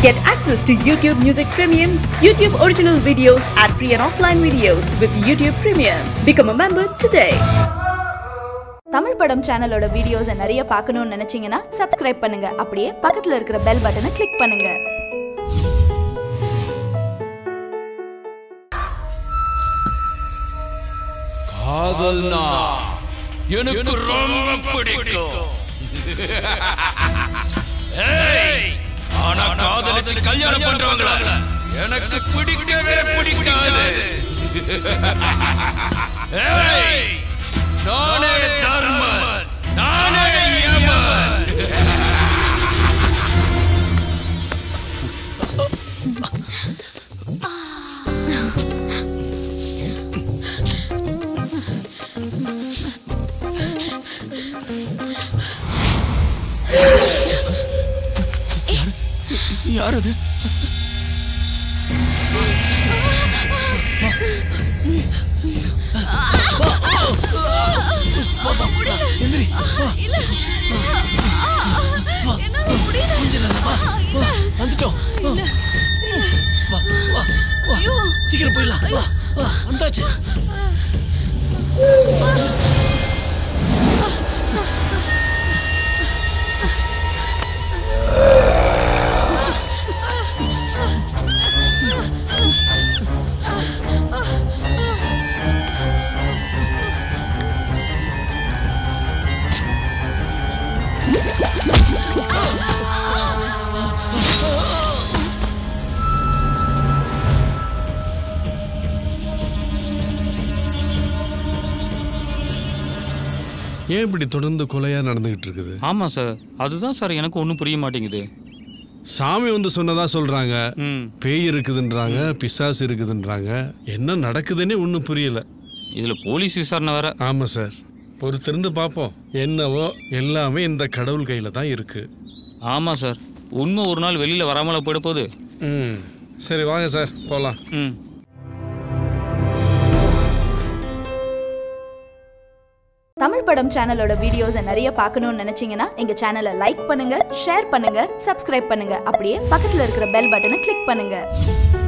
Get access to YouTube Music Premium, YouTube original videos, and free and offline videos with YouTube Premium. Become a member today. Tamil படம் சேனலோட வீடியோஸை நிறைய பார்க்கணும்னு நினைச்சீங்கன்னா subscribe பண்ணுங்க அப்படியே பக்கத்துல இருக்கிற பெல் பட்டனை கிளிக் பண்ணுங்க காதல்னா எனக்கு ரொம்ப பிடிக்கும் ஏய், ஆனா காதலிச்சு கல்யாணம் பண்றவங்கள எனக்கு பிடிக்கவே பிடிக்காது ஏய், நானே தர்மன் நானே யமன் யார் அது எந்திரி கொஞ்சம் நேரம் வா வா வந்துட்டோம் வா வா வா சீக்கிரம் போயிடலாம் வா வா வந்தாச்சு ஏன் இப்படி தொடர்ந்து கொலையா நடந்துகிட்டு இருக்குது ஆமாம் சார் அதுதான் சார் எனக்கு ஒன்றும் புரிய மாட்டேங்குது சாமி வந்து சொன்னதா சொல்றாங்க ம் பேய் இருக்குதுன்றாங்க பிசாசு இருக்குதுன்றாங்க என்ன நடக்குதுன்னே ஒன்றும் புரியல இதில் போலீஸ் விசாரணை வேற ஆமா சார் பொறுத்திருந்து பார்ப்போம் என்னவோ எல்லாமே இந்த கடவுள் கையில தான் இருக்கு ஆமாம் சார் உண்மை ஒரு நாள் வெளியில் வராமல போயிட போகுது ம் சரி வாங்க சார் போகலாம் ம் தமிழ் படம் சேனலோட வீடியோஸை நிறைய பார்க்கணும்னு நினைச்சீங்கன்னா எங்க சேனலை லைக் பண்ணுங்க ஷேர் பண்ணுங்க சப்ஸ்கிரைப் பண்ணுங்க அப்படியே பக்கத்துல இருக்கிற பெல் பட்டனை கிளிக் பண்ணுங்க